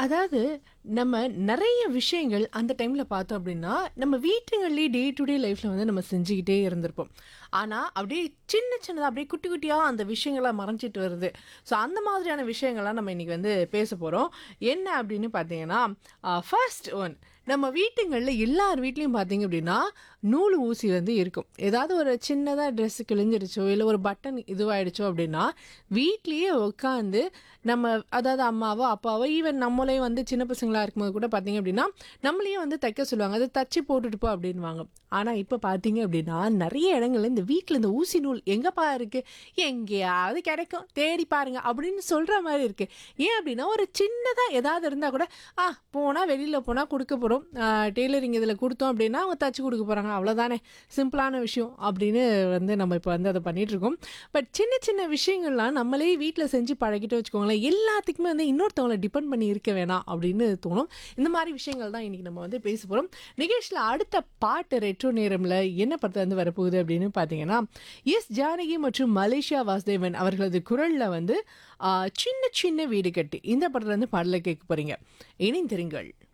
அதாவது நம்ம நெறைய விஷயங்கள் அந்த டைம்ல பார்த்தோம் அப்படின்னா, நம்ம வீட்டுங்கள்லயே டே டு டே லைஃப்ல வந்து நம்ம செஞ்சுக்கிட்டே இருந்திருப்போம். ஆனா, அப்படியே சின்ன சின்னதா அப்படியே குட்டி குட்டியா அந்த விஷயங்கள்லாம் மறைஞ்சிட்டு வருது. ஸோ அந்த மாதிரியான விஷயங்கள்லாம் நம்ம இன்னைக்கு வந்து பேசப் போறோம். என்ன அப்படின்னு பார்த்தீங்கன்னா, அ ஃபர்ஸ்ட் ஒன் நம்ம வீட்டுங்கள்ல எல்லார் வீட்லயும் பார்த்தீங்க அப்படின்னா, நூல் ஊசி வந்து இருக்கும். ஏதாவது ஒரு சின்னதா ட்ரெஸ் கிழிஞ்சிருச்சோ, இல்ல ஒரு பட்டன் இதுவாயிடுச்சோ அப்படின்னா, வீட்லயே உட்காந்து நம்ம அதாவது அம்மாவோ, அப்பாவோ ஈவன் நம்மளே வந்து சின்ன பசங்களா இருக்கும்போது கூட பார்த்தீங்க அப்படின்னா, நம்மளையே வந்து தைக்க சொல்லுவாங்க. "அத தச்சு போட்டுட்டு போ" அப்படின்னுவாங்க. ஆனா, இப்ப பார்த்தீங்க அப்படின்னா, நெறைய இடங்கள்ல இந்த வீட்ல இந்த ஊசி நூல் எங்கப்பா இருக்கு? எங்கேயாவது கிடைக்கும். தேடி பாருங்க அப்படின்னு சொல்ற மாரி இருக்கு. ஏன் அப்படின்னா, ஒரு சின்னதா ஏதாவது இருந்தா கூட, "ஆ போனா வெளியில போனா குடுக்க போறோம். அ டெய்லரிங் இதுல குடுத்தோம் அப்படின்னா, அவங்க தச்சு குடுக்க போறாங்க. அவ்வளோதானே. சிம்பிளான விஷயம்" அப்படின்னு வந்து நம்ம இப்ப வந்து அத பண்ணிட்டு இருக்கோம். பட் சின்ன சின்ன விஷயங்கள்லாம் நம்மளே வீட்ல செஞ்சு பழகிட்டோம் வச்சுக்கோங்களேன், எல்லாத்துக்குமே வந்து இன்னொருத்தவங்கள டிபெண்ட் பண்ணி இருக்க வேணாம் அப்படின்னு தோணும். இந்த மாரி விஷயங்கள் தான் இன்னைக்கு நம்ம வந்து பேசப் போறோம். நிகழ்ச்சியில அடுத்த பாட்டு ரெட்ரோ நேரம்ல என்ன படத்துல இருந்து வரப்போகுது அப்படின்னு பார்த்தீங்கன்னா, எஸ். ஜானகி மற்றும் மலேசியா வாசுதேவன் அவர்களது குரல்ல வந்து அ சின்ன சின்ன வீடு கட்டி இந்த படத்துல இருந்து பாடல கேட்க போறீங்க. இணைந்திருங்கள்.